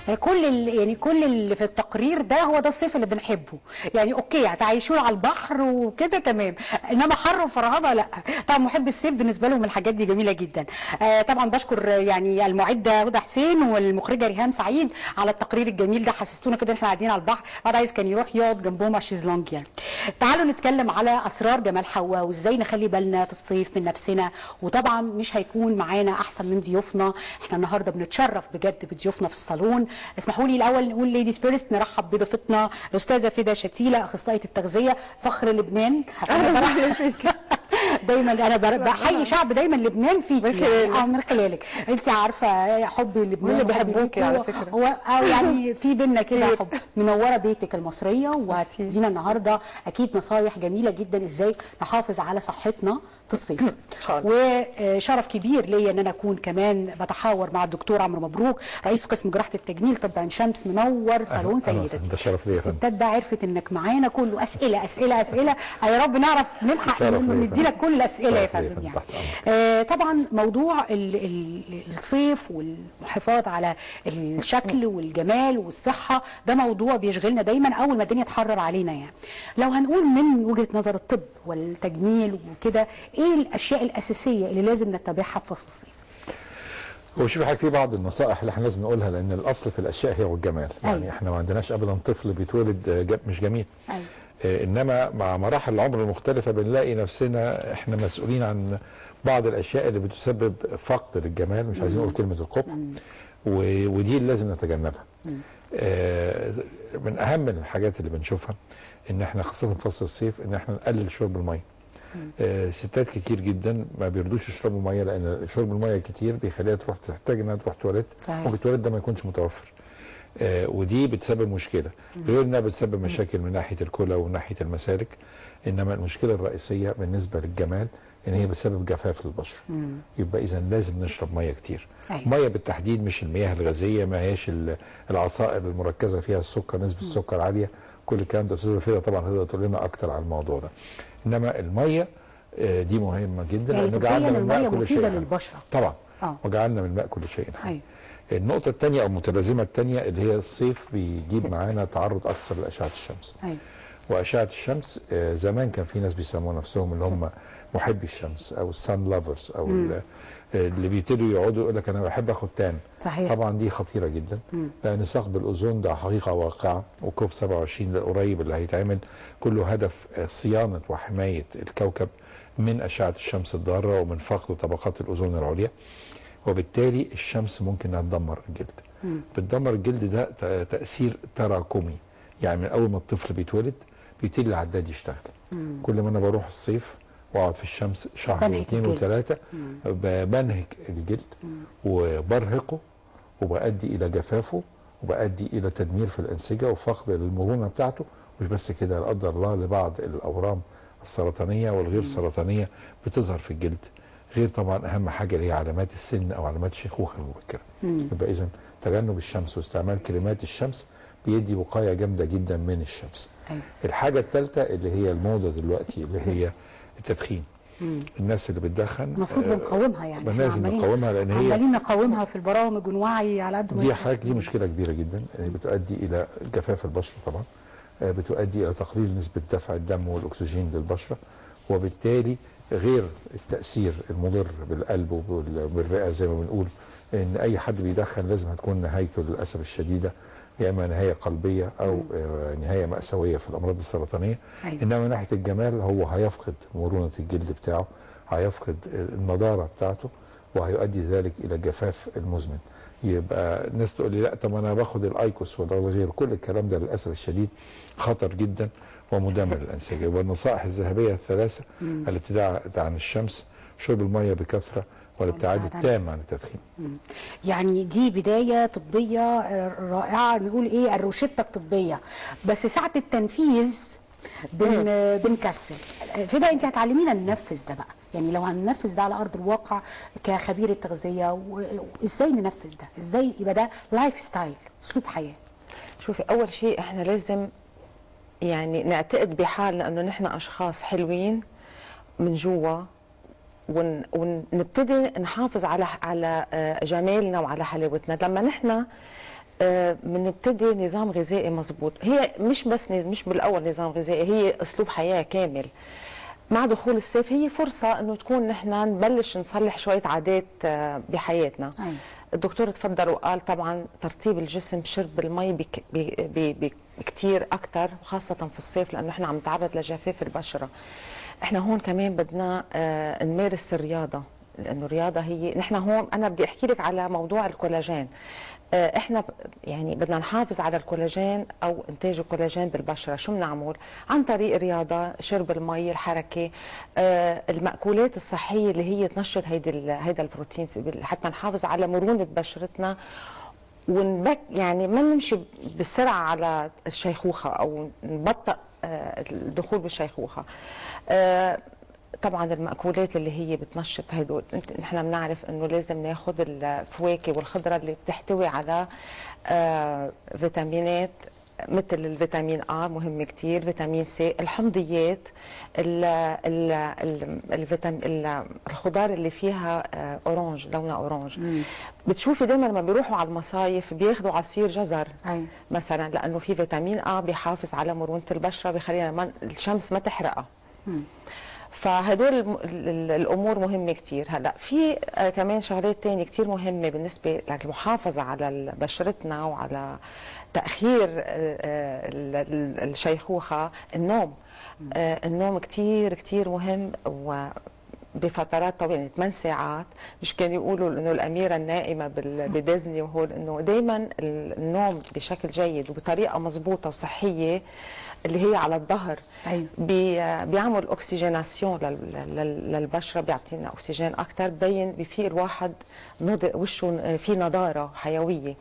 يعني كل ال- يعني كل اللي في التقرير ده هو ده الصيف اللي بنحبه يعني اوكي هتعيشونا على البحر وكده تمام انما حر وفرهضه لا طبعا محب الصيف بالنسبه لهم الحاجات دي جميله جدا آه طبعا بشكر آه، يعني المعده هدى حسين والمخرجه ريهام سعيد على التقرير الجميل ده حسستونا كده ان احنا قاعدين على البحر بعد عايز كان يروح يقعد جنبهم على الشيزلونج يعني تعالوا نتكلم على اسرار جمال حواء وازاي نخلي بالنا في الصيف من نفسنا وطبعا مش هيكون معانا احسن من ضيوفنا احنا النهارده بنتشرف بجد بضيوفنا في الصالون اسمحوا لي الاول نقول ليدي سبيرست نرحب بضيفتنا الاستاذه فدا شتيله اخصائيه التغذيه فخر لبنان أنا برحب- دايما انا بر- بحيي شعب دايما لبنان فيك من خلالك. اه من خلالك انت عارفه حبي لبنان واللي وحبي بيحبوكي ليكوا. على فكرة. هو او يعني في بينا كده كتير. حب منوره بيتك المصريه وهتدينا النهارده اكيد نصايح جميله جدا ازاي نحافظ على صحتنا في الصيف ان شاء الله. وشرف كبير ليا ان انا اكون كمان بتحاور مع الدكتور عمرو مبروك رئيس قسم جراحه التجميل طب عين شمس منور صالون أهلا وسهلا. سيدتي ده شرف ليا يا فندم. الستات بقى عرفت انك معانا كله اسئله اسئله اسئله يا رب نعرف نلحق شرف ليا يا ندي لك فندم. كل الاسئله يا شرف ليا يا فندم فندم. يعني تحت أمرك. آه، طبعا موضوع ال- ال- الصيف والحفاظ على الشكل والجمال والصحه ده موضوع بيشغلنا دايما اول ما الدنيا تحرر علينا يعني لو هنقول من وجهه نظر الطب والتجميل وكده ايه الاشياء الاساسيه اللي لازم نتبعها في فصل الصيف هو شوفي حضرتك في بعض النصائح اللي احنا لازم نقولها لان الاصل في الاشياء هي والجمال يعني أيوة. احنا ما عندناش ابدا طفل بيتولد آه، ج- مش جميل ايوه آه، انما مع مراحل العمر المختلفه بنلاقي نفسنا احنا مسؤولين عن بعض الاشياء اللي بتسبب فقد للجمال مش عايزين نقول كلمه القبح و- ودي اللي لازم نتجنبها آه، من اهم الحاجات اللي بنشوفها ان احنا خاصه في فصل الصيف ان احنا نقلل شرب الميه آه، ستات كتير جدا ما بيرضوش يشربوا ميه لان شرب الميه كتير بيخليها تروح تحتاج انها تروح تواليت صحيح. ممكن التواليت ده ما يكونش متوفر آه، ودي بتسبب مشكله غير انها بتسبب مشاكل من ناحيه الكلى ومن ناحيه المسالك انما المشكله الرئيسيه بالنسبه للجمال ان هي بتسبب جفاف للبشره يبقى اذا لازم نشرب ميه كتير أيوة. ميه بالتحديد مش المياه الغازيه ما هياش ال- العصائر المركزه فيها السكر نسبه السكر عاليه كل الكلام ده استاذه فيدا طبعا تقدر تقول لنا اكتر على الموضوع ده انما الميه آه، دي مهمه جدا يعني لأنه طبيا جعلنا من الماء الميه كل شيء مفيده حي. للبشره طبعا اه وجعلنا من الماء كل شيء حي ايوه النقطة الثانية أو المتلازمة الثانية اللي هي الصيف بيجيب معانا تعرض أكثر لأشعة الشمس ايوه وأشعة الشمس آه، زمان كان في ناس بيسموا نفسهم اللي هم محبي الشمس أو السان لافرز أو ال- آه، اللي بيبتدوا يقعدوا يقول لك أنا بحب آخد تان صحيح طبعا دي خطيرة جدا لأن ثقب الأوزون ده حقيقة واقعة وكوب 27 القريب اللي هيتعمل كله هدف آه، صيانة وحماية الكوكب من أشعة الشمس الضارة ومن فقد طبقات الأوزون العليا وبالتالي الشمس ممكن انها تدمر الجلد بتدمر الجلد ده ت- تاثير تراكمي يعني من اول ما الطفل بيتولد بيبتدي العداد يشتغل كل ما انا بروح الصيف واقعد في الشمس شهر بنهك واثنين الجلد. وثلاثه ب- بنهك الجلد وبرهقه وبأدي الى جفافه وبأدي الى تدمير في الانسجه وفقد المرونه بتاعته مش بس كده لا قدر الله لبعض الاورام السرطانيه والغير سرطانيه بتظهر في الجلد غير طبعا اهم حاجه اللي هي علامات السن او علامات الشيخوخه المبكره يبقى اذا تجنب الشمس واستعمال كريمات الشمس بيدي وقايه جامده جدا من الشمس أيوة. الحاجه الثالثه اللي هي الموضه دلوقتي اللي هي التدخين الناس اللي بتدخن المفروض آه، بنقاومها يعني ما إحنا لازم عمالين- نقاومها لان هي عمالين نقاومها في البرامج ونوعي على قد ما دي نقدر. حاجه دي مشكله كبيره جدا يعني بتؤدي الى جفاف البشره طبعا آه، بتؤدي الى تقليل نسبه دفع الدم والاكسجين للبشره وبالتالي غير التاثير المضر بالقلب وبال- وبالرئه زي ما بنقول ان اي حد بيدخن لازم هتكون نهايته للاسف الشديده يا اما نهايه قلبيه او آه، نهايه ماساويه في الامراض السرطانيه أيوة. انما من ناحيه الجمال هو هيفقد مرونه الجلد بتاعه هيفقد النضاره بتاعته وهيؤدي ذلك الى الجفاف المزمن يبقى الناس تقول لي لا طب انا باخد الايكوس ولا غير كل الكلام ده للاسف الشديد خطر جدا ومدمر للانسجه والنصائح الذهبيه الثلاثه الابتعاد عن الشمس شرب الميه بكثره والابتعاد والابتعاد عن- التام عن التدخين يعني دي بداية طبية رائعة نقول ايه الروشتة الطبية بس ساعة التنفيذ بن بنكسل فدا انت هتعلمينا ننفذ ده بقى يعني لو هننفذ ده على ارض الواقع كخبير التغذية و- وازاي ننفذ ده ازاي يبقى ده لايف ستايل اسلوب حياة شوفي اول شيء احنا لازم يعني نعتقد بحالنا انه نحن اشخاص حلوين من جوا ون ونبتدي نحافظ على على آه، جمالنا وعلى حلاوتنا لما نحن آه، بنبتدي نظام غذائي مظبوط هي مش بس نز... مش بالاول نظام غذائي هي اسلوب حياه كامل مع دخول الصيف هي فرصه انه تكون نحن نبلش نصلح شويه عادات آه، بحياتنا أيوة. الدكتور تفضل وقال طبعا ترطيب الجسم شرب المي بك... ب... ب... ب... بكتير اكثر وخاصه في الصيف لانه احنا عم نتعرض لجفاف البشره احنا هون كمان بدنا آه، نمارس الرياضه لانه الرياضه هي نحن هون انا بدي احكي لك على موضوع الكولاجين آه، احنا ب- يعني بدنا نحافظ على الكولاجين او انتاج الكولاجين بالبشره شو بنعمل عن طريق الرياضه شرب المي الحركه آه، المأكولات الصحيه اللي هي تنشط هيدي ال- هيدا البروتين في بال- حتى نحافظ على مرونه بشرتنا ونبك يعني ما نمشي بالسرعه على الشيخوخه او نبطئ آه، الدخول بالشيخوخه آه، طبعا المأكولات اللي هي بتنشط هدول انت- نحن بنعرف انه لازم ناخذ الفواكه والخضره اللي بتحتوي على آه، فيتامينات مثل الفيتامين A مهم كتير فيتامين سي الحمضيات ال ال ال الفيتام ال الخضار اللي فيها آه، اورانج لونها اورانج بتشوفي دائما لما بيروحوا على المصايف بياخذوا عصير جزر أيوة. مثلا لانه في فيتامين A بيحافظ على مرونه البشره بيخلينا ما الشمس ما تحرقها فهدول الم- ال- ال- الامور مهمه كتير هلا في آه، كمان شغلات تانية كتير مهمه بالنسبه للمحافظه على ال- بشرتنا وعلى تاخير آه، آه، ال- ال- الشيخوخه النوم آه، النوم كتير كتير مهم و بفترات طويله يعني 8 ساعات مش كانوا يقولوا انه الاميره النائمه بال- بديزني وهول انه دائما النوم بشكل جيد وبطريقه مضبوطه وصحيه اللي هي على الظهر أيوة. بي بيعمل اوكسجيناسيون لل- لل- للبشره بيعطينا اكسجين اكثر ببين بفيق الواحد نض- وشه فيه نضاره حيويه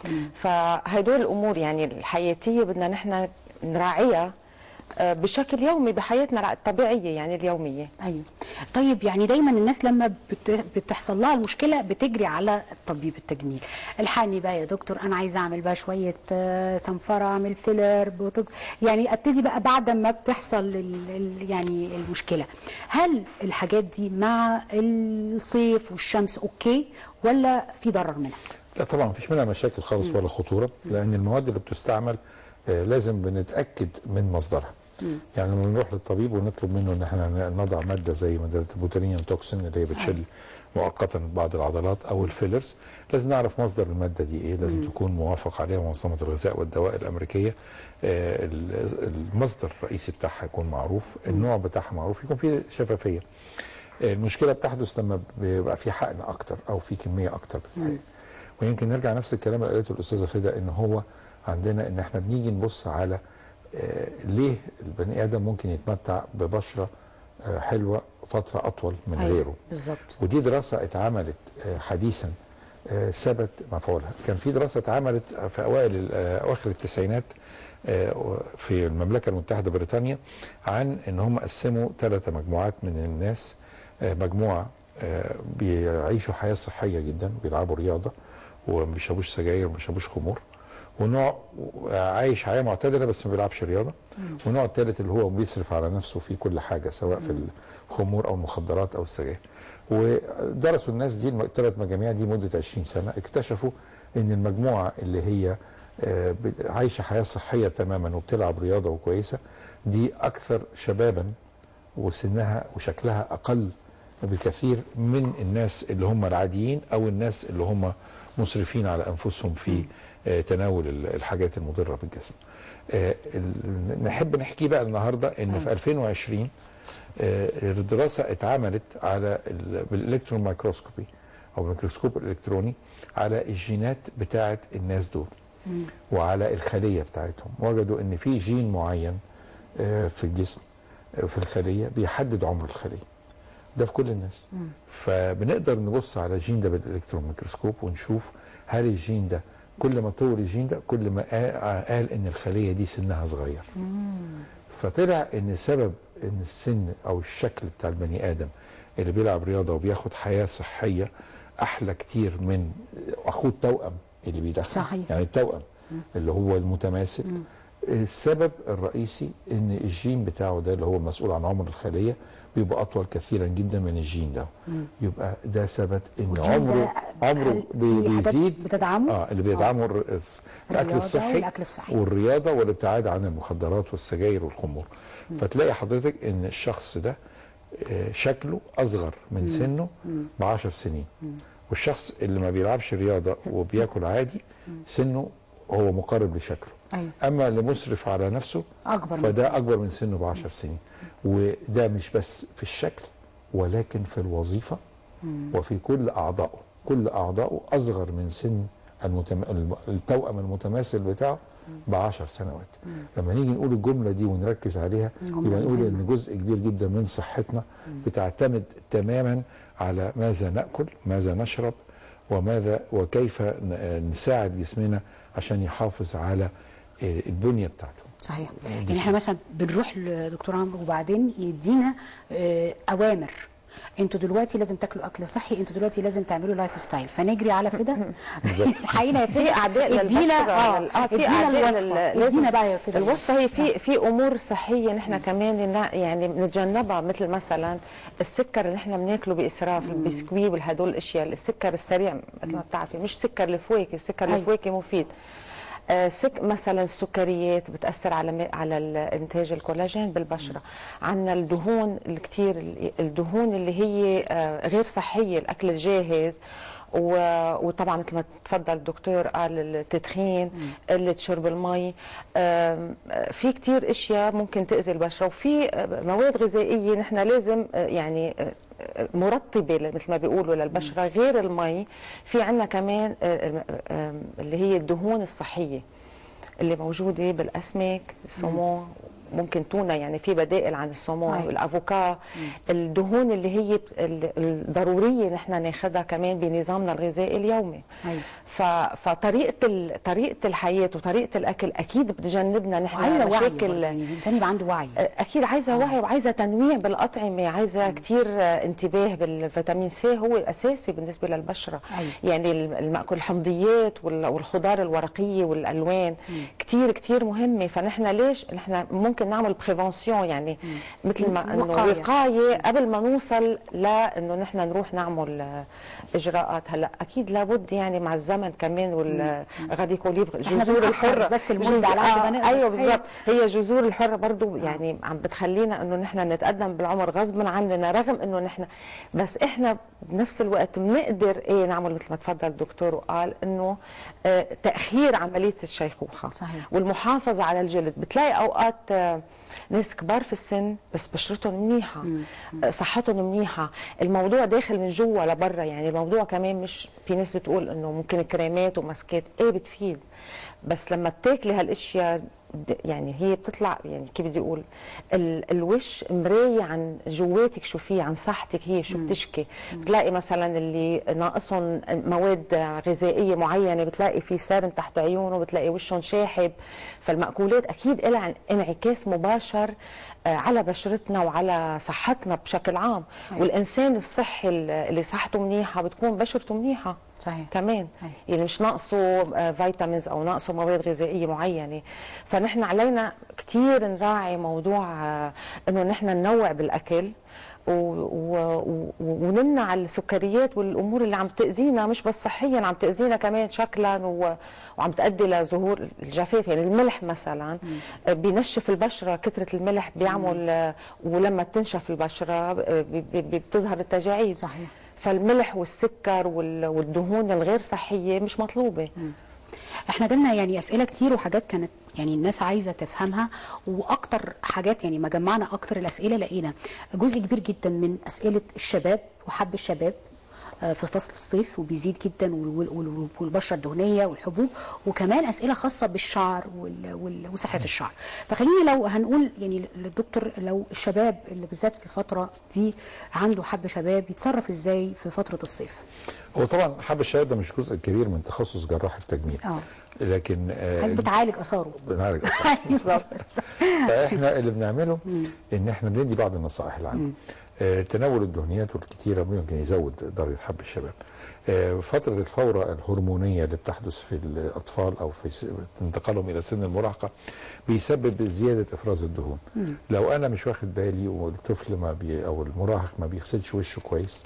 فهدول الامور يعني الحياتيه بدنا نحن نراعيها آه، بشكل يومي بحياتنا الطبيعيه يعني اليوميه ايوه طيب يعني دايما الناس لما بت... بتحصل لها المشكله بتجري على طبيب التجميل الحقني بقى يا دكتور انا عايزه اعمل بقى شويه آه، صنفره اعمل فيلر بوتوكس يعني ابتدي بقى بعد ما بتحصل ال... ال... يعني المشكله هل الحاجات دي مع الصيف والشمس اوكي ولا في ضرر منها لا طبعا مفيش منها مشاكل خالص ولا خطوره لان المواد اللي بتستعمل آه، لازم بنتاكد من مصدرها يعني لما نروح للطبيب ونطلب منه ان احنا نضع ماده زي ماده البوترينيوم توكسين اللي هي بتشل مؤقتا بعض العضلات او الفيلرز لازم نعرف مصدر الماده دي ايه لازم تكون موافق عليها منظمه الغذاء والدواء الامريكيه آه، ال- المصدر الرئيسي بتاعها يكون معروف النوع بتاعها معروف يكون فيه شفافيه آه، المشكله بتحدث لما بيبقى في حقن اكتر او في كميه اكتر بتتحقن ويمكن نرجع نفس الكلام اللي قالته الاستاذه فدا ان هو عندنا ان احنا بنيجي نبص على آه، ليه البني ادم ممكن يتمتع ببشره آه، حلوه فتره اطول من أيوة، غيره بالظبط ودي دراسه اتعملت آه، حديثا آه، ثبت مفعولها كان في دراسه اتعملت في اوائل ال- آه، اواخر التسعينات آه، في المملكه المتحده بريطانيا عن ان هم قسموا ثلاثه مجموعات من الناس آه، مجموعه آه، بيعيشوا حياه صحيه جدا بيلعبوا رياضه وما بيشربوش سجاير وما بيشربوش خمور ونوع عايش حياه معتدله بس ما بيلعبش رياضه والنوع الثالث اللي هو بيصرف على نفسه في كل حاجه سواء في الخمور او المخدرات او السجاير ودرسوا الناس دي الثلاث مجاميع دي مده 20 سنه اكتشفوا ان المجموعه اللي هي آه، بت- عايشه حياه صحيه تماما وبتلعب رياضه وكويسه دي اكثر شبابا وسنها وشكلها اقل بكثير من الناس اللي هم العاديين او الناس اللي هم مسرفين على انفسهم في آه، تناول ال- الحاجات المضره بالجسم. آه، ال- نحب نحكي بقى النهارده ان في 2020 آه، الدراسه اتعملت على ال- بالالكترون مايكروسكوبي او الميكروسكوب الالكتروني على الجينات بتاعه الناس دول وعلى الخليه بتاعتهم وجدوا ان في جين معين آه، في الجسم آه، في الخليه بيحدد عمر الخليه ده في كل الناس فبنقدر نبص على الجين ده بالالكترون ميكروسكوب ونشوف هل الجين ده كل ما طور الجين ده كل ما قا- قال ان الخليه دي سنها صغير فطلع ان سبب ان السن او الشكل بتاع البني ادم اللي بيلعب رياضه وبياخد حياه صحيه احلى كتير من اخوه التوأم اللي بيدخن صحيح. يعني التوأم اللي هو المتماثل السبب الرئيسي ان الجين بتاعه ده اللي هو المسؤول عن عمر الخليه بيبقى اطول كثيرا جدا من الجين ده يبقى ده ثبت ان والجين عمره ده عمره هل بي- في حاجات بيزيد بتدعمه؟ اه اللي بيدعمه الر- الس- الاكل الرياضة الصحي والأكل الصحي. والرياضه والابتعاد عن المخدرات والسجاير والخمور فتلاقي حضرتك ان الشخص ده آه، شكله اصغر من سنه ب 10 سنين والشخص اللي ما بيلعبش رياضه وبياكل عادي سنه هو مقارب لشكله أيوة. اما اللي مسرف على نفسه أكبر من فده سنه. اكبر من سنه ب 10 سنين وده مش بس في الشكل ولكن في الوظيفه وفي كل اعضائه كل اعضائه اصغر من سن المتم... الم- التوأم المتماثل بتاعه ب 10 سنوات لما نيجي نقول الجمله دي ونركز عليها جملة يبقى نقول مهمة. ان جزء كبير جدا من صحتنا بتعتمد تماما على ماذا ناكل ماذا نشرب وماذا وكيف ن- نساعد جسمنا عشان يحافظ على آه، البنيه بتاعته صحيح يعني احنا مثلا بنروح لدكتور عمرو وبعدين يدينا آه، اوامر انتوا دلوقتي لازم تاكلوا اكل صحي انتوا دلوقتي لازم تعملوا لايف ستايل فنجري على فدا بالظبط. الحقيقه يا فدا في اعداء ادينا للبشره اه لل- اه في ادينا اعداء الوصفه لل- لازم- ادينا بقى يا فدا الوصفه هي في في امور صحيه نحن كمان نا- يعني بنتجنبها مثل مثلا السكر اللي نحن بناكله باسراف البسكوي والهدول الاشياء السكر السريع مثل ما بتعرفي مش سكر الفواكه السكر أيوة. الفواكه مفيد آه، سك مثلا السكريات بتاثر على م- على ال- انتاج الكولاجين بالبشره عندنا الدهون الكثير الدهون اللي هي آه، غير صحيه الاكل الجاهز و- وطبعا مثل ما تفضل الدكتور قال التدخين قله شرب المي آم، آه، في كتير اشياء ممكن تاذي البشره وفي آه، مواد غذائيه نحن لازم آه، يعني آه، آه، مرطبه ل- مثل ما بيقولوا للبشره غير المي في عندنا كمان آه، آه، آه، اللي هي الدهون الصحيه اللي موجوده بالاسماك السمون ممكن تونه يعني في بدائل عن السمون أيوة. والافوكا الدهون اللي هي بت- ال- الضروريه نحن ناخذها كمان بنظامنا الغذائي اليومي أيوة. ف... فطريقه ال... طريقه الحياه وطريقه الاكل اكيد بتجنبنا نحن وعايزه وعي برضه، مشاكل يعني الانسان يبقى عنده وعي اكيد عايزه وعي وعايزه تنويع بالاطعمه عايزه كتير انتباه بالفيتامين سي هو الاساسي بالنسبه للبشره أيوة. يعني المأكل الحمضيات وال- والخضار الورقيه والالوان كتير كتير مهمه فنحن ليش نحن ممكن نعمل بريفنسيون يعني مثل ما انه وقاية. وقايه قبل ما نوصل لانه نحن نروح نعمل آه، اجراءات هلا اكيد لابد يعني مع الزمن كمان والغادي كوليب الجذور بنأخر الحره بس المدة جزء- على قد ما آه، نقدر. ايوه أيوة. بالضبط هي جذور الحره برضو يعني عم بتخلينا انه نحن نتقدم بالعمر غصبا عننا رغم انه نحن بس احنا بنفس الوقت بنقدر ايه نعمل مثل ما تفضل الدكتور وقال انه آه تاخير عمليه الشيخوخه صحيح. والمحافظه على الجلد بتلاقي اوقات آه ناس كبار في السن بس بشرتهم منيحه آه، صحتهم منيحه الموضوع داخل من جوا لبرا يعني الموضوع كمان مش في ناس بتقول انه ممكن كريمات وماسكات ايه بتفيد بس لما بتاكلي هالاشياء د- يعني هي بتطلع يعني كيف بدي اقول ال- الوش مرايه عن جواتك شو فيه عن صحتك هي شو بتشكي بتلاقي مثلا اللي ناقصهم مواد غذائيه معينه بتلاقي في سارم تحت عيونه بتلاقي وشهم شاحب فالمأكولات اكيد لها انعكاس مباشر آه، على بشرتنا وعلى صحتنا بشكل عام والانسان الصحي اللي صحته منيحه بتكون بشرته منيحه صحيح. كمان أيوة. يعني مش ناقصه آه، فيتامينز او ناقصه مواد غذائيه معينه فنحن علينا كثير نراعي موضوع آه، انه نحن ننوع بالاكل و- و- و- ونمنع السكريات والامور اللي عم تاذينا مش بس صحيا عم تاذينا كمان شكلا و- وعم تؤدي لظهور الجفاف يعني الملح مثلا آه، بينشف البشره كثره الملح بيعمل آه، ولما بتنشف البشره آه، بي- بي- بتظهر التجاعيد صحيح. فالملح والسكر وال- والدهون الغير صحيه مش مطلوبه احنا جالنا يعني اسئله كتير وحاجات كانت يعني الناس عايزه تفهمها واكتر حاجات يعني ما جمعنا اكتر الاسئله لقينا جزء كبير جدا من اسئله الشباب وحب الشباب آه، في فصل الصيف وبيزيد جدا وال- وال- والبشره الدهنيه والحبوب وكمان اسئله خاصه بالشعر وال- وال- وصحه الشعر فخليني لو هنقول يعني للدكتور لو الشباب اللي بالذات في الفتره دي عنده حب شباب يتصرف ازاي في فتره الصيف هو طبعا حب الشباب ده مش جزء كبير من تخصص جراح التجميل اه لكن آه، حضرتك بتعالج اثاره بنعالج اصلا بالظبط. فاحنا اللي بنعمله ان احنا بندي بعض النصائح العامه آه، تناول الدهنيات الكتيرة ممكن يزود درجة حب الشباب آه، فترة الفورة الهرمونية اللي بتحدث في الأطفال أو في س- انتقالهم إلى سن المراهقة بيسبب زيادة إفراز الدهون لو أنا مش واخد بالي والطفل ما بي أو المراهق ما بيغسلش وشه كويس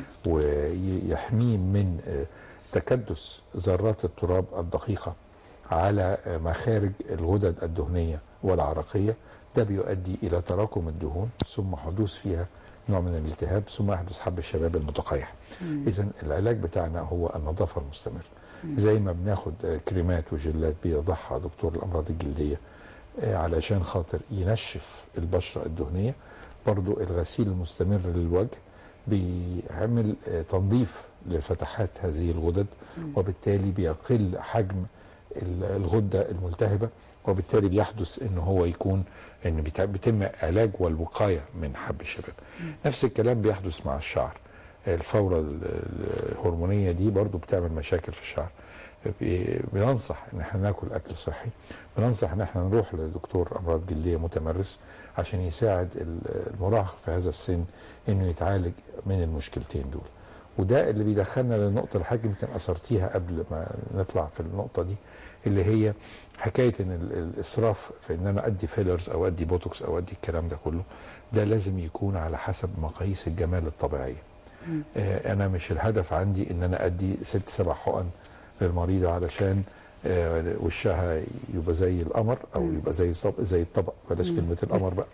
ويحميه من آه، تكدس ذرات التراب الدقيقة على آه، مخارج الغدد الدهنية والعرقية ده بيؤدي إلى تراكم الدهون ثم حدوث فيها نوع من الالتهاب ثم يحدث حب الشباب المتقيح إذا العلاج بتاعنا هو النظافة المستمرة زي ما بناخد آه، كريمات وجلات بيضعها دكتور الأمراض الجلدية آه، علشان خاطر ينشف البشرة الدهنية برضو الغسيل المستمر للوجه بيعمل آه، تنظيف لفتحات هذه الغدد وبالتالي بيقل حجم ال- الغدة الملتهبة وبالتالي بيحدث ان هو يكون ان بيتع- بيتم علاج والوقاية من حب الشباب نفس الكلام بيحدث مع الشعر الفورة ال- ال- الهرمونية دي برضو بتعمل مشاكل في الشعر بي- بننصح ان احنا ناكل اكل صحي بننصح ان احنا نروح لدكتور امراض جلديه متمرس عشان يساعد ال- المراهق في هذا السن انه يتعالج من المشكلتين دول وده اللي بيدخلنا للنقطه اللي حضرتك يمكن اثرتيها قبل ما نطلع في النقطه دي اللي هي حكايه ان ال- الاسراف في ان انا ادي فيلرز او ادي بوتوكس او ادي الكلام ده كله ده لازم يكون على حسب مقاييس الجمال الطبيعيه آه، انا مش الهدف عندي ان انا ادي ست سبع حقن للمريضه علشان آه، وشها يبقى زي القمر او يبقى زي الصب- زي الطبق بلاش كلمه القمر بقى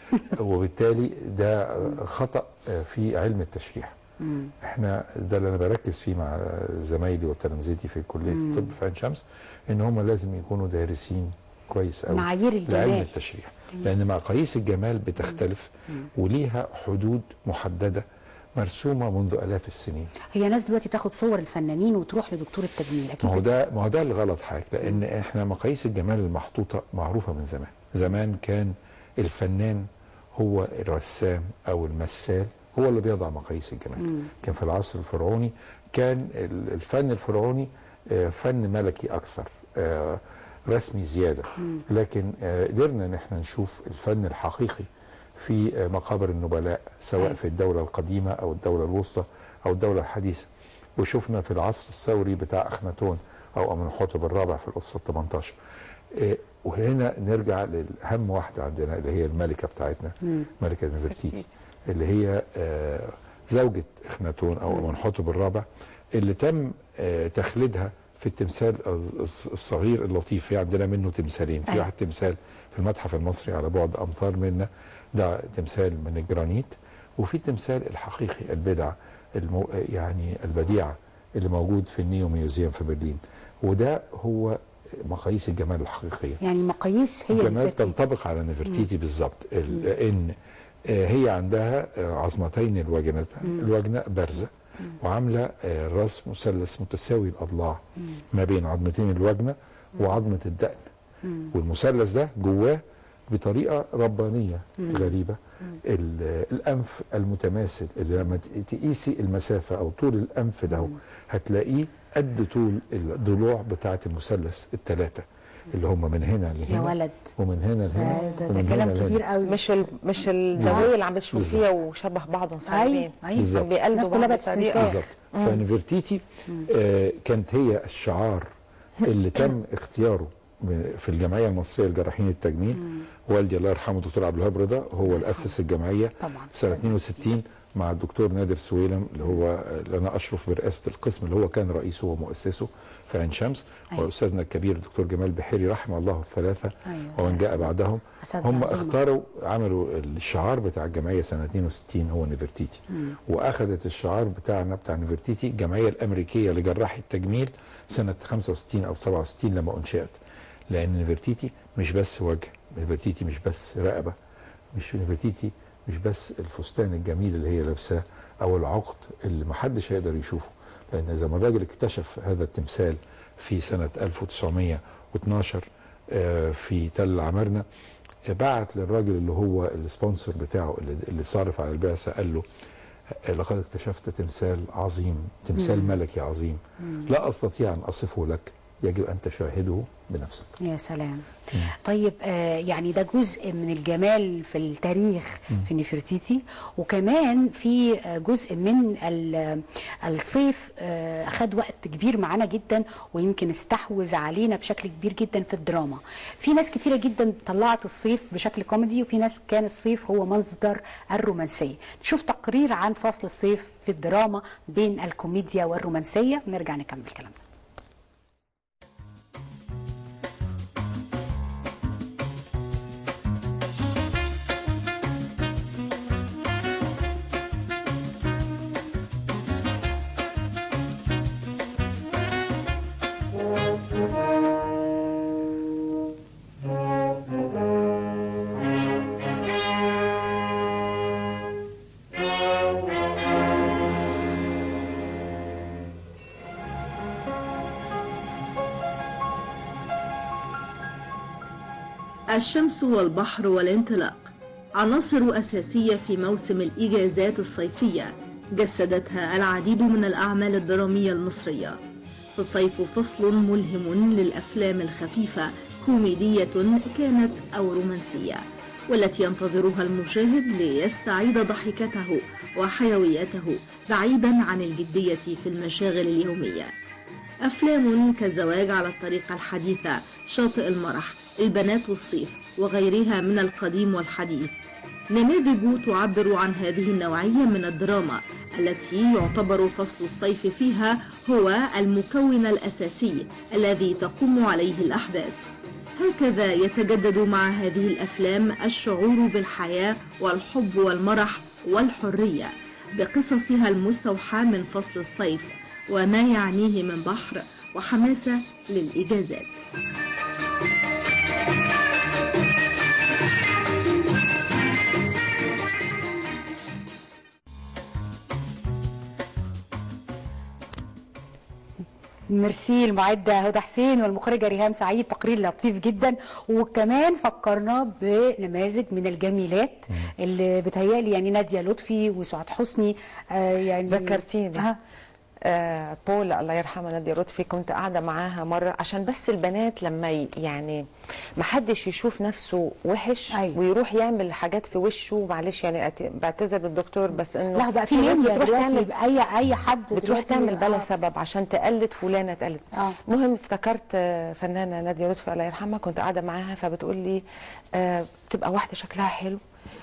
وبالتالي ده خطا آه، في علم التشريح احنا ده اللي انا بركز فيه مع زمايلي وتلامذتي في كليه الطب في عين شمس ان هم لازم يكونوا دارسين كويس قوي معايير لعلم الجمال التشريح لان مقاييس الجمال بتختلف وليها حدود محدده مرسومه منذ الاف السنين هي ناس دلوقتي بتاخد صور الفنانين وتروح لدكتور التجميل اكيد ما هو بت- ده ما هو ده الغلط حضرتك لان احنا مقاييس الجمال المحطوطه معروفه من زمان زمان كان الفنان هو الرسام او المثال هو اللي بيضع مقاييس الجمال كان في العصر الفرعوني كان ال- الفن الفرعوني آه، فن ملكي اكثر آه، رسمي زياده لكن آه، قدرنا ان احنا نشوف الفن الحقيقي في آه، مقابر النبلاء سواء في الدوله القديمه او الدوله الوسطى او الدوله الحديثه وشفنا في العصر الثوري بتاع اخناتون او امنحوتب الرابع في القصه 18 إيه، وهنا نرجع للاهم واحده عندنا اللي هي الملكه بتاعتنا ملكه نفرتيتي اللي هي آه، زوجة اخناتون او امنحوتب الرابع اللي تم آه، تخليدها في التمثال الص- الصغير اللطيف في عندنا منه تمثالين في أيوة. واحد تمثال في المتحف المصري على بعد امتار منا ده تمثال من الجرانيت وفي التمثال الحقيقي البدع المو يعني البديعه اللي موجود في النيو ميوزيوم في برلين وده هو مقاييس الجمال الحقيقيه يعني مقاييس هي الجمال الفيرتيتي. تنطبق على نفرتيتي بالظبط ال- ان آه، هي عندها آه، عظمتين الوجنة الوجنة بارزة وعاملة آه، راس مثلث متساوي الأضلاع ما بين عظمتين الوجنة وعظمة الدقن والمثلث ده جواه بطريقة ربانية غريبة ال- الأنف المتماثل اللي لما ت- تقيسي المسافة أو طول الأنف ده هتلاقيه قد طول الضلوع بتاعة المثلث الثلاثة اللي هم من هنا لهنا يا ولد ومن هنا لهنا ده, ده, ده ومن كلام هنا لهنا. كبير قوي مش ال... مش الزوايا اللي عم بتشوفيها وشبه بعضهم صايرين ايوه ايوه بالظبط. عم بيقلدوا الناس كلها بعض بقت بطريقة. تنساه. بالظبط فنفرتيتي آه كانت هي الشعار اللي تم اختياره ب- في الجمعيه المصريه لجراحين التجميل والدي الله يرحمه الدكتور عبد الوهاب رضا هو اللي اسس الجمعيه طبعا. سنه 62 مع الدكتور نادر سويلم اللي هو اللي انا اشرف برئاسه القسم اللي هو كان رئيسه ومؤسسه في عين شمس أيوة. واستاذنا الكبير الدكتور جمال بحيري رحمه الله الثلاثه أيوة. ومن جاء بعدهم أساتذة هم عظيمة. اختاروا عملوا الشعار بتاع الجمعيه سنه 62 هو نفرتيتي واخذت الشعار بتاعنا بتاع نفرتيتي الجمعيه الامريكيه لجراحي التجميل سنه 65 او 67 لما انشئت لان نفرتيتي مش بس وجه نفرتيتي مش بس رقبه مش نفرتيتي مش بس الفستان الجميل اللي هي لابساه او العقد اللي محدش هيقدر يشوفه لان زي ما الراجل اكتشف هذا التمثال في سنه 1912 آه، في تل عمرنا بعت للراجل اللي هو السبونسر بتاعه اللي, اللي صارف على البعثه قال له آه، لقد اكتشفت تمثال عظيم تمثال ملكي عظيم لا استطيع ان اصفه لك يجب ان تشاهده بنفسك يا سلام طيب آه يعني ده جزء من الجمال في التاريخ في نفرتيتي وكمان في آه، جزء من ال- الصيف آه خد وقت كبير معانا جدا ويمكن استحوذ علينا بشكل كبير جدا في الدراما في ناس كتيرة جدا طلعت الصيف بشكل كوميدي وفي ناس كان الصيف هو مصدر الرومانسية نشوف تقرير عن فصل الصيف في الدراما بين الكوميديا والرومانسية ونرجع نكمل كلامنا الشمس والبحر والانطلاق عناصر أساسية في موسم الإجازات الصيفية جسدتها العديد من الأعمال الدرامية المصرية فالصيف فصل ملهم للأفلام الخفيفة كوميدية كانت أو رومانسية والتي ينتظرها المشاهد ليستعيد ضحكته وحيويته بعيدا عن الجدية في المشاغل اليومية أفلام كالزواج على الطريقة الحديثة شاطئ المرح البنات والصيف وغيرها من القديم والحديث نماذج تعبر عن هذه النوعية من الدراما التي يعتبر فصل الصيف فيها هو المكون الأساسي الذي تقوم عليه الأحداث هكذا يتجدد مع هذه الأفلام الشعور بالحياة والحب والمرح والحرية بقصصها المستوحاة من فصل الصيف وما يعنيه من بحر وحماسة للإجازات ميرسي المعدة هدى حسين والمخرجة ريهام سعيد تقرير لطيف جدا وكمان فكرنا بنماذج من الجميلات اللي بتهيألي يعني نادية لطفي وسعاد حسني آه يعني ذكرتيني آه. آه بولا الله يرحمها نادية لطفي كنت قاعدة معاها مرة عشان بس البنات لما ي- يعني ما حدش يشوف نفسه وحش أيوة. ويروح يعمل حاجات في وشه معلش يعني أت- بعتذر للدكتور بس انه لا بقى في ناس ميديا بتروح دلوقتي تعمل يبقى اي اي حد بتروح دلوقتي تعمل بلا آه. سبب عشان تقلد فلانه تقلد آه. المهم افتكرت آه، فنانه ناديه لطفي الله يرحمها كنت قاعده معاها فبتقول لي آه، بتبقى واحده شكلها حلو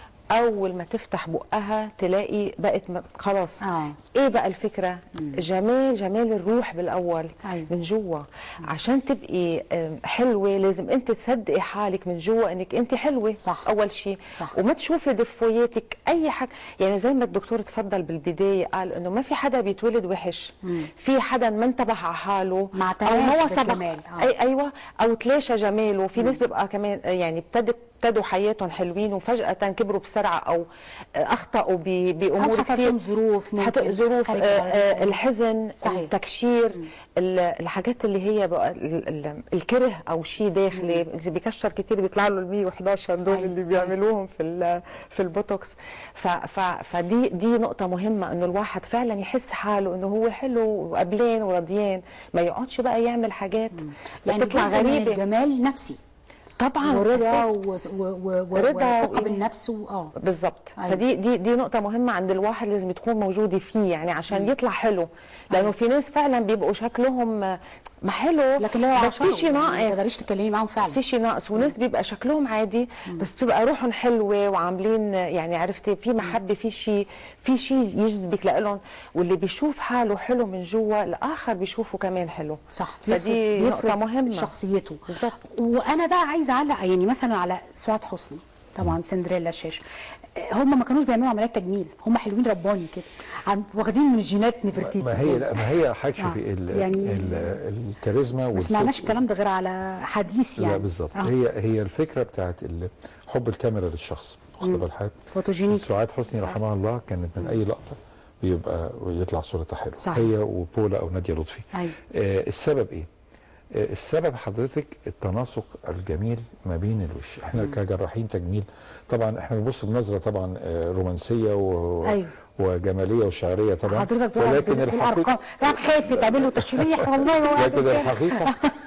اول ما تفتح بقها تلاقي بقت م- خلاص آه. ايه بقى الفكره جمال جمال الروح بالاول أيوة. من جوه عشان تبقي آم، حلوه لازم انت تصدقي حالك من جوه انك انت حلوه صح. اول شيء صح. وما تشوفي دفوياتك اي حاجه يعني زي ما الدكتور تفضل بالبدايه قال انه ما في حدا بيتولد وحش في حدا ما انتبه على حاله ما او اعتناش ما وثق بالجمال. آه. اي ايوه او تلاشى جماله في ناس بيبقى كمان يعني ابتدت ابتدوا حياتهم حلوين وفجأة كبروا بسرعة أو أخطأوا ب- بأمور أو حصل كتير فيهم ظروف ممكن حت- ظروف خارج آه، آه، العادة. الحزن صحيح. التكشير ال- الحاجات اللي هي بقى ال- ال- الكره أو شيء داخلي اللي بيكشر كتير بيطلع له ال 111 دول أيوة. اللي بيعملوهم في ال- في البوتوكس ف ف فدي دي نقطة مهمة إنه الواحد فعلا يحس حاله إنه هو حلو وقبلان ورضيان ما يقعدش بقى يعمل حاجات يعني بتطلع جزء من غريبة الجمال نفسي طبعا ورضا أساس. و- و- و- و- رضا وثقة وإيه؟ بالنفس و- اه بالظبط أيوة. فدي دي دي نقطة مهمة عند الواحد لازم تكون موجودة فيه يعني عشان يطلع حلو لأنه في ناس فعلا بيبقوا شكلهم ما حلو لكن لا بس في شيء ما تقدريش ناقص تتكلمي معاهم فعلا في شيء ناقص وناس بيبقى شكلهم عادي بس بتبقى روحهم حلوه وعاملين يعني عرفتي في محبه في شيء في شيء يجذبك لهم واللي بيشوف حاله حلو من جوا الاخر بيشوفه كمان حلو صح فدي بيفرق- نقطه بيفرق مهمه شخصيته بالظبط. وانا بقى عايزه اعلق يعني مثلا على سعاد حسني طبعا سندريلا الشاشه هم ما كانوش بيعملوا عمليات تجميل هم حلوين رباني كده عم- واخدين من الجينات نفرتيتي ما هي لا ما هي حضرتك آه. شوفي ال- يعني ال- الكاريزما ما سمعناش والفوق- الكلام ده غير على حديث يعني لا بالظبط آه. هي هي الفكره بتاعت ال- حب الكاميرا للشخص واخد بال حضرتك فوتوجينيك سعاد حسني رحمها الله كانت من اي لقطه بيبقى يطلع صورتها حلوه صحيح. هي وبولا او ناديه لطفي أيوة. آه السبب ايه؟ آه السبب حضرتك التناسق الجميل ما بين الوش احنا كجراحين تجميل طبعا احنا بنبص بنظره طبعا آه رومانسيه و... أيوة. وجماليه وشعريه طبعا حضرتك بقى ولكن بال- الحقيقه بالارقام لا تخافي تعملوا تشريح والله هو قاعد لكن قدامي. الحقيقه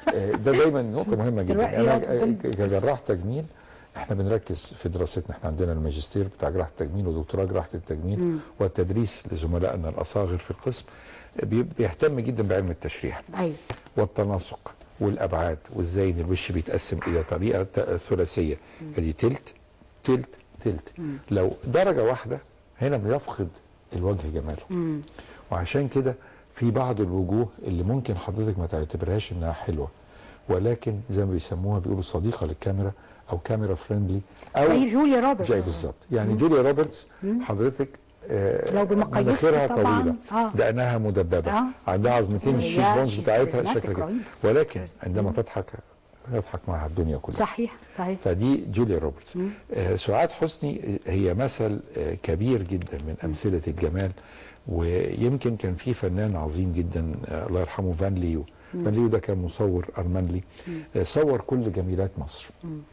آه، ده دايما نقطه مهمه جدا دلوقتي انا يقعد قدام- آه، كجراح تجميل احنا بنركز في دراستنا احنا عندنا الماجستير بتاع جراحه التجميل ودكتوراه جراحه التجميل والتدريس لزملائنا الاصاغر في القسم بي- بيهتم جدا بعلم التشريح ايوه والتناسق والابعاد وازاي ان الوش بيتقسم الى طريقه ت- ثلاثيه ادي تلت تلت تلت لو درجه واحده هنا بيفقد الوجه جماله وعشان كده في بعض الوجوه اللي ممكن حضرتك ما تعتبرهاش انها حلوه ولكن زي ما بيسموها بيقولوا صديقه للكاميرا او كاميرا فريندلي او زي جوليا روبرتس زي بالظبط يعني جوليا روبرتس حضرتك آه لو بمقاييسها مناخيرها طبعاً، طويله آه. دقنها مدببه آه. عندها عظمتين هي الشيك بونز she's بتاعتها charismatic شكلها كده رهيب. ولكن عندما تضحك يضحك معها الدنيا كلها صحيح صحيح فدي جوليا روبرتس آه سعاد حسني هي مثل آه كبير جدا من امثله الجمال ويمكن كان في فنان عظيم جدا آه الله يرحمه فان ليو فان ليو ده كان مصور ارمنلي آه صور كل جميلات مصر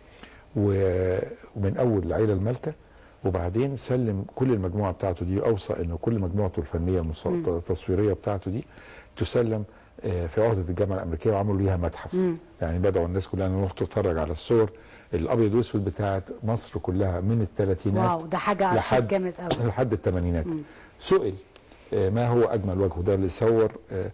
و- ومن اول العيله المالكه وبعدين سلم كل المجموعه بتاعته دي اوصى انه كل مجموعته الفنيه المص- التصويريه بتاعته دي تسلم آه، في عهده الجامعه الامريكيه وعملوا ليها متحف يعني بدعوا الناس كلها ان نروح تتفرج على الصور الابيض والاسود بتاعت مصر كلها من الثلاثينات واو ده حاجه ارشيف لحد جامد قوي لحد الثمانينات سئل آه، ما هو اجمل وجه وده اللي صور آه،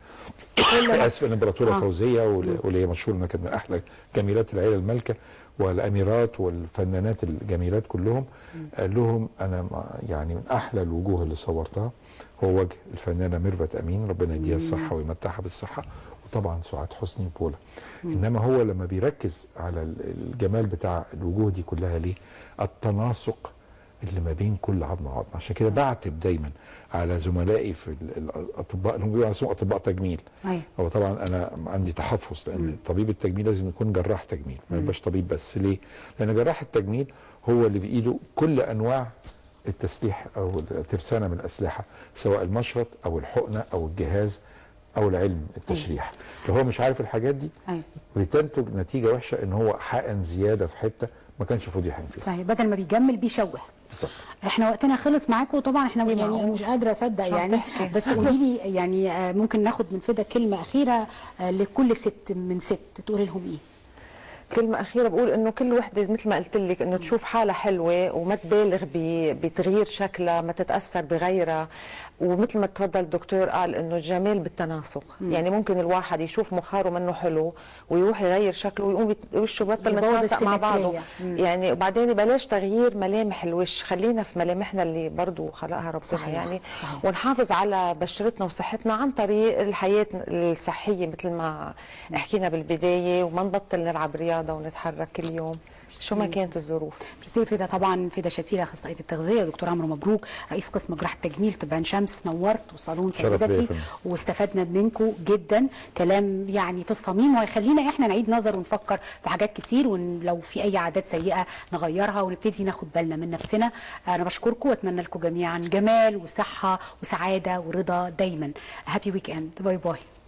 اسف الامبراطوره آه. فوزيه واللي واللي هي مشهوره انها كانت من احلى جميلات العيله المالكه والاميرات والفنانات الجميلات كلهم قال لهم انا ما- يعني من احلى الوجوه اللي صورتها هو وجه الفنانه ميرفت امين ربنا يديها الصحه ويمتعها بالصحه وطبعا سعاد حسني وبولا انما هو لما بيركز على ال- الجمال بتاع الوجوه دي كلها ليه التناسق اللي ما بين كل عظمه وعظمه عشان كده بعتب دايما على زملائي في ال- الاطباء اللي هم بيقولوا اسمهم اطباء تجميل ايوه هو طبعا انا عندي تحفظ لان طبيب التجميل لازم يكون جراح تجميل ما يبقاش طبيب بس ليه؟ لان جراح التجميل هو اللي بايده كل انواع التسليح او الترسانه من الاسلحه سواء المشرط او الحقنه او الجهاز او العلم التشريح لو هو مش عارف الحاجات دي ايوه بتنتج نتيجه وحشه ان هو حقن زياده في حته ما كانش المفروض يحقن فيها صحيح بدل ما بيجمل بيشوه بالظبط احنا وقتنا خلص معاكم طبعا احنا يعني معقول. مش قادره اصدق مش يعني هتحكي. بس قولي لي يعني آه، ممكن ناخد من فدا كلمه اخيره آه، لكل ست من ست تقولي لهم ايه كلمة أخيرة بقول إنه كل وحدة مثل ما قلت لك إنه تشوف حالها حلوة وما تبالغ ب- بتغيير شكلها ما تتأثر بغيرها ومثل ما تفضل الدكتور قال إنه الجمال بالتناسق يعني ممكن الواحد يشوف مخاره منه حلو ويروح يغير شكله ويقوم يت- وشه بطل يبوظ متناسق مع بعضه السيمترية. مم. يعني وبعدين بلاش تغيير ملامح الوش خلينا في ملامحنا اللي برضو خلقها ربنا صحيح، يعني صحيح. ونحافظ على بشرتنا وصحتنا عن طريق الحياة الصحية مثل ما حكينا بالبداية وما نبطل نلعب رياضة ونتحرك كل يوم شو ما كانت الظروف ميرسي فدا طبعا فدا شتيلة اخصائيه التغذيه دكتور عمرو مبروك رئيس قسم جراحه التجميل طب عين شمس نورت وصالون شرف ليا يا سيدتي فندم. واستفدنا منكم جدا كلام يعني في الصميم وهيخلينا احنا نعيد نظر ونفكر في حاجات كتير ولو في اي عادات سيئه نغيرها ونبتدي ناخد بالنا من نفسنا انا بشكركم واتمنى لكم جميعا جمال وصحه وسعاده ورضا دايما هابي ويك اند باي باي